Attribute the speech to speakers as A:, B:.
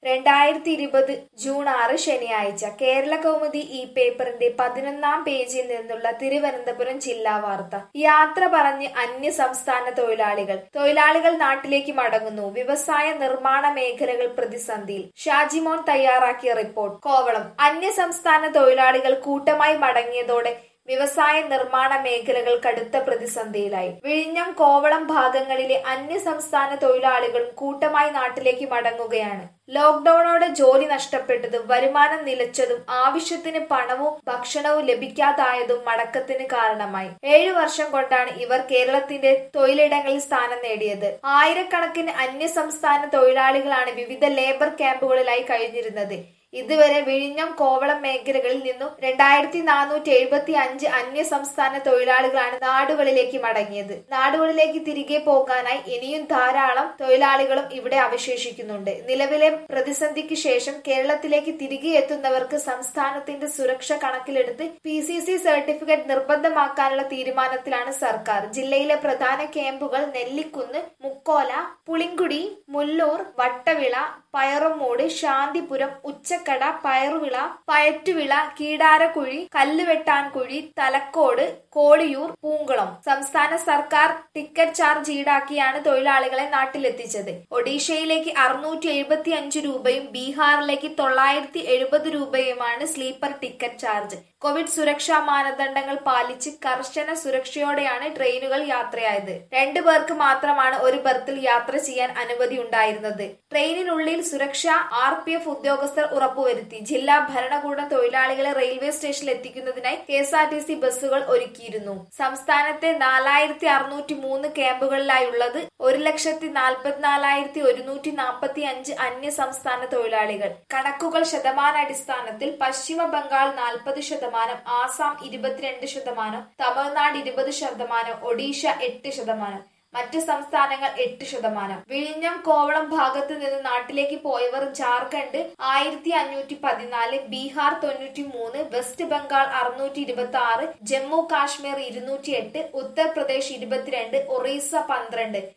A: രണ്ടായിരത്തി ഇരുപത് ജൂൺ ആറ് ശനിയാഴ്ച കേരള കൗമുദി ഈ പേപ്പറിന്റെ പതിനൊന്നാം പേജിൽ നിന്നുള്ള തിരുവനന്തപുരം ജില്ലാ വാർത്ത യാത്ര പറഞ്ഞ് അന്യ സംസ്ഥാന തൊഴിലാളികൾ തൊഴിലാളികൾ നാട്ടിലേക്ക് മടങ്ങുന്നു വ്യവസായ നിർമ്മാണ മേഖലകൾ പ്രതിസന്ധിയിൽ ഷാജിമോൻ തയ്യാറാക്കിയ റിപ്പോർട്ട് കോവളം അന്യ സംസ്ഥാന തൊഴിലാളികൾ കൂട്ടമായി മടങ്ങിയതോടെ വ്യവസായ നിർമ്മാണ മേഖലകൾ കടുത്ത പ്രതിസന്ധിയിലായി വിഴിഞ്ഞം കോവളം ഭാഗങ്ങളിലെ അന്യ സംസ്ഥാന തൊഴിലാളികളും കൂട്ടമായി നാട്ടിലേക്ക് മടങ്ങുകയാണ് ലോക്ഡൌണോടെ ജോലി നഷ്ടപ്പെട്ടതും വരുമാനം നിലച്ചതും ആവശ്യത്തിന് പണവും ഭക്ഷണവും ലഭിക്കാതായതും മടക്കത്തിന് കാരണമായി ഏഴു വർഷം കൊണ്ടാണ് ഇവർ കേരളത്തിന്റെ തൊഴിലിടങ്ങളിൽ സ്ഥാനം നേടിയത് ആയിരക്കണക്കിന് അന്യ സംസ്ഥാന തൊഴിലാളികളാണ് വിവിധ ലേബർ ക്യാമ്പുകളിലായി കഴിഞ്ഞിരുന്നത് ഇതുവരെ വിഴിഞ്ഞം കോവളം മേഖലകളിൽ നിന്നും രണ്ടായിരത്തി നാനൂറ്റി എഴുപത്തി അഞ്ച് അന്യ സംസ്ഥാന തൊഴിലാളികളാണ് നാടുകളിലേക്ക് മടങ്ങിയത് നാടുകളിലേക്ക് തിരികെ പോകാനായി ഇനിയും ധാരാളം തൊഴിലാളികളും ഇവിടെ അവശേഷിക്കുന്നുണ്ട് നിലവിലെ പ്രതിസന്ധിക്ക് ശേഷം കേരളത്തിലേക്ക് തിരികെ എത്തുന്നവർക്ക് സംസ്ഥാനത്തിന്റെ സുരക്ഷ കണക്കിലെടുത്ത് പി സി സി സർട്ടിഫിക്കറ്റ് നിർബന്ധമാക്കാനുള്ള തീരുമാനത്തിലാണ് സർക്കാർ ജില്ലയിലെ പ്രധാന ക്യാമ്പുകൾ നെല്ലിക്കുന്ന് മുക്കോല പുളിങ്കുടി മുല്ലൂർ വട്ടവിള പയറുമൂട് ശാന്തിപുരം ഉച്ചക്കട പയറുവിള പയറ്റുവിള കീടാരക്കുഴി കല്ലുവെട്ടാൻകുഴി തലക്കോട് കോളിയൂർ പൂങ്കുളം സംസ്ഥാന സർക്കാർ ടിക്കറ്റ് ചാർജ് ഈടാക്കിയാണ് തൊഴിലാളികളെ നാട്ടിലെത്തിച്ചത് ഒഡീഷയിലേക്ക് അറുന്നൂറ്റി എഴുപത്തി അഞ്ച് രൂപയും ബീഹാറിലേക്ക് തൊള്ളായിരത്തി എഴുപത് രൂപയുമാണ് സ്ലീപ്പർ ടിക്കറ്റ് ചാർജ് കോവിഡ് സുരക്ഷാ മാനദണ്ഡങ്ങൾ പാലിച്ച് കർശന സുരക്ഷയോടെയാണ് ട്രെയിനുകൾ യാത്രയായത് രണ്ടു പേർക്ക് മാത്രമാണ് ഒരു ബർത്തിൽ യാത്ര ചെയ്യാൻ അനുമതി ഉണ്ടായിരുന്നത് ട്രെയിനിനുള്ളിൽ സുരക്ഷ ആർ പി എഫ് ഉദ്യോഗസ്ഥർ ഉറപ്പുവരുത്തി ജില്ലാ ഭരണകൂടം തൊഴിലാളികളെ റെയിൽവേ സ്റ്റേഷനിൽ എത്തിക്കുന്നതിനായി K S R T C ബസ്സുകൾ ഒരുക്കിയിരുന്നു സംസ്ഥാനത്തെ നാലായിരത്തി അറുന്നൂറ്റി മൂന്ന് ക്യാമ്പുകളിലായുള്ളത് ഒരു ലക്ഷത്തി നാൽപ്പത്തിനാലായിരത്തി ഒരുന്നൂറ്റി നാൽപ്പത്തി അഞ്ച് അന്യ സംസ്ഥാന തൊഴിലാളികൾ കണക്കുകൾ ശതമാനാടിസ്ഥാനത്തിൽ പശ്ചിമ ബംഗാൾ നാൽപ്പത് ശതമാനം ആസാം ഇരുപത്തിരണ്ട് ശതമാനം തമിഴ്നാട് ഇരുപത് ശതമാനം ഒഡീഷ എട്ട് ശതമാനം മറ്റ് സംസ്ഥാനങ്ങൾ എട്ട് ശതമാനം വിഴിഞ്ഞം കോവളം ഭാഗത്ത് നിന്ന് നാട്ടിലേക്ക് പോയവർ ജാർഖണ്ഡ് ആയിരത്തി അഞ്ഞൂറ്റി പതിനാല് ബീഹാർ തൊണ്ണൂറ്റി മൂന്ന് വെസ്റ്റ് ബംഗാൾ അറുന്നൂറ്റി ഇരുപത്തി ആറ് ജമ്മു കാശ്മീർ ഇരുന്നൂറ്റി എട്ട് ഉത്തർപ്രദേശ് ഇരുപത്തിരണ്ട് ഒറീസ പന്ത്രണ്ട്